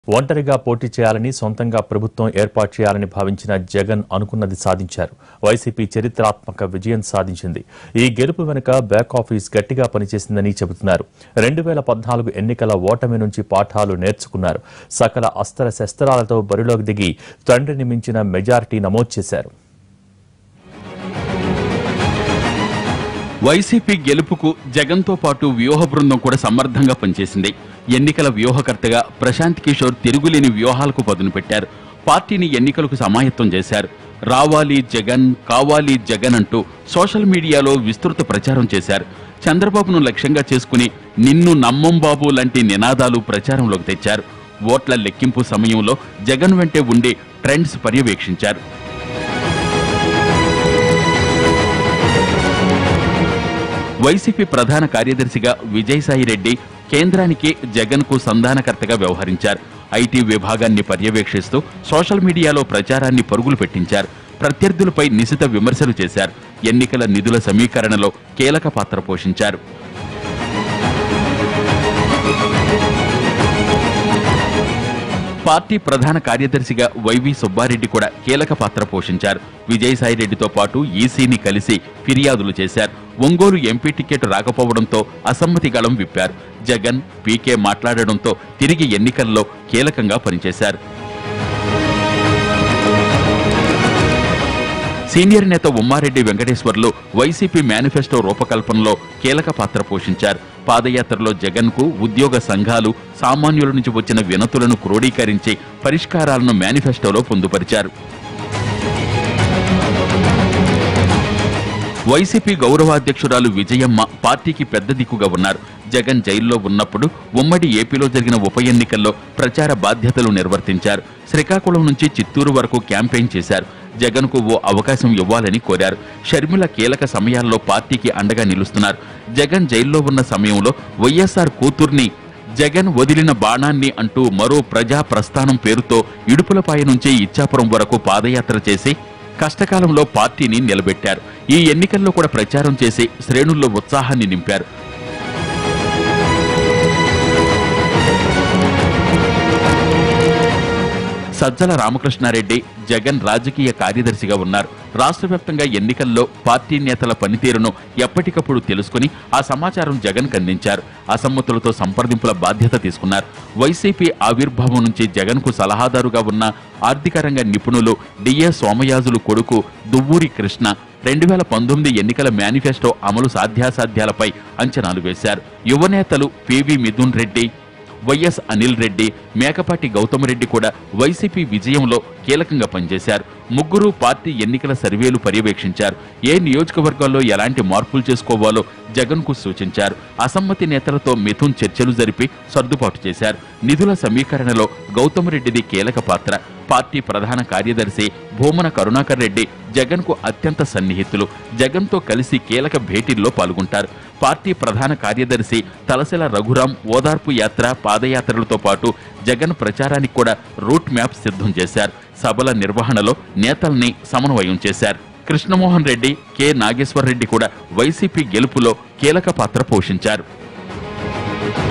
ఒంటరిగా పోటీ చేయాలని సొంతంగా ప్రభుత్వం ఏర్పాటు చేయాలని భావించిన జగన్ అనుకున్నది సాధించారు వైసీపీ చరిత్రాత్మక విజయం సాధించింది ఈ గెలుపు వెనుక బ్యాక్ ఆఫీస్ గట్టిగా పనిచేసిందని చెబుతున్నారు రెండు వేల పద్నాలుగు ఎన్నికల ఓటమి నుంచి పాఠాలు నేర్చుకున్నారు సకల అస్త్ర శస్త్రాలతో బరిలోకి దిగి తండ్రిని మించిన మెజారిటీ నమోదు చేశారు వైసీపీ గెలుపుకు జగన్తో పాటు వ్యూహ బృందం కూడా సమర్థంగా పనిచేసింది ఎన్నికల వ్యూహకర్తగా ప్రశాంత్ కిషోర్ తిరుగులేని వ్యూహాలకు పదును పెట్టారు పార్టీని ఎన్నికలకు సమాయత్తం చేశారు రావాలి జగన్ కావాలి జగన్ అంటూ సోషల్ మీడియాలో విస్తృత ప్రచారం చేశారు చంద్రబాబును లక్ష్యంగా చేసుకుని నిన్ను నమ్మం బాబు లాంటి నినాదాలు ప్రచారంలోకి తెచ్చారు ఓట్ల లెక్కింపు సమయంలో జగన్ వెంటే ఉండి ట్రెండ్స్ పర్యవేక్షించారు వైసీపీ ప్రధాన కార్యదర్శిగా విజయసాయి రెడ్డి కేంద్రానికి జగన్ కు సంధానకర్తగా వ్యవహరించారు ఐటీ విభాగాన్ని పర్యవేక్షిస్తూ సోషల్ మీడియాలో ప్రచారాన్ని పరుగులు పెట్టించారు ప్రత్యర్థులపై నిశిత విమర్శలు చేశారు ఎన్నికల నిధుల సమీకరణలో కీలక పాత్ర పోషించారు పార్టీ ప్రధాన కార్యదర్శిగా వైవి సుబ్బారెడ్డి కూడా కీలక పాత్ర పోషించారు విజయసాయిరెడ్డితో పాటు ఈసీని కలిసి ఫిర్యాదులు చేశారు ఒంగోలు ఎంపీ టికెట్ రాకపోవడంతో అసమ్మతి గళం విప్పారు జగన్ పీకే మాట్లాడడంతో తిరిగి ఎన్నికల్లో కీలకంగా పనిచేశారు సీనియర్ నేత ఉమ్మారెడ్డి వెంకటేశ్వర్లు వైసీపీ మేనిఫెస్టో రూపకల్పనలో కీలక పాత్ర పోషించారు పాదయాత్రలో జగన్ కు ఉద్యోగ సంఘాలు సామాన్యుల నుంచి వచ్చిన వినతులను క్రోడీకరించి పరిష్కారాలను మేనిఫెస్టోలో పొందుపరిచారు వైసీపీ గౌరవాధ్యక్షురాలు విజయమ్మ పార్టీకి పెద్ద దిక్కుగా ఉన్నారు జగన్ జైల్లో ఉన్నప్పుడు ఉమ్మడి ఏపీలో జరిగిన ఉప ఎన్నికల్లో ప్రచార బాధ్యతలు నిర్వర్తించారు శ్రీకాకుళం నుంచి చిత్తూరు వరకు క్యాంపెయిన్ చేశారు జగన్ కు ఓ అవకాశం ఇవ్వాలని కోరారు షర్మిల కీలక సమయాల్లో పార్టీకి అండగా నిలుస్తున్నారు జగన్ జైల్లో ఉన్న సమయంలో వైఎస్ఆర్ కూతుర్ని జగన్ వదిలిన బాణాన్ని అంటూ మరో ప్రజా ప్రస్థానం పేరుతో ఇడుపులపాయ నుంచి ఇచ్చాపురం వరకు పాదయాత్ర చేసి కష్టకాలంలో పార్టీని నిలబెట్టారు ఈ ఎన్నికల్లో కూడా ప్రచారం చేసి శ్రేణుల్లో ఉత్సాహాన్ని నింపారు సజ్జల రామకృష్ణారెడ్డి జగన్ రాజకీయ కార్యదర్శిగా ఉన్నారు రాష్ట్ర వ్యాప్తంగా ఎన్నికల్లో పార్టీ నేతల పనితీరును ఎప్పటికప్పుడు తెలుసుకుని ఆ సమాచారం జగన్ అందించారు అసమ్మతులతో సంప్రదింపుల బాధ్యత తీసుకున్నారు వైసీపీ ఆవిర్భావం నుంచి జగన్ కు సలహాదారుగా ఉన్న ఆర్థిక రంగ నిపుణులు డిఏ సోమయాజులు కొడుకు దువ్వూరి కృష్ణ రెండు వేల పంతొమ్మిది ఎన్నికల మేనిఫెస్టో అమలు సాధ్యాసాధ్యాలపై అంచనాలు వేశారు యువనేతలు పివి మిథున్ రెడ్డి వైఎస్ అనిల్ రెడ్డి మేకపాటి గౌతమ్ రెడ్డి కూడా వైసీపీ విజయంలో కీలకంగా పనిచేశారు ముగ్గురు పార్టీ ఎన్నికల సర్వేలు పర్యవేక్షించారు ఏ నియోజకవర్గాల్లో ఎలాంటి మార్పులు చేసుకోవాలో జగన్ కు సూచించారు అసమ్మతి నేతలతో మిథున్ చర్చలు జరిపి సర్దుబాటు చేశారు నిధుల సమీకరణలో గౌతమ్ రెడ్డిది కీలక పాత్ర పార్టీ ప్రధాన కార్యదర్శి భూమన కరుణాకర్ రెడ్డి జగన్ కు అత్యంత సన్నిహితులు జగన్ తో కలిసి కీలక భేటీల్లో పాల్గొంటారు పార్టీ ప్రధాన కార్యదర్శి తలసెల రఘురాం ఓదార్పు యాత్ర పాదయాత్రలతో పాటు జగన్ ప్రచారానికి కూడా రూట్ మ్యాప్ సిద్ధం చేశారు సభల నిర్వహణలో నేతల్ని సమన్వయం చేశారు కృష్ణమోహన్ రెడ్డి కె నాగేశ్వర్ రెడ్డి కూడా వైసీపీ గెలుపులో కీలక పాత్ర పోషించారు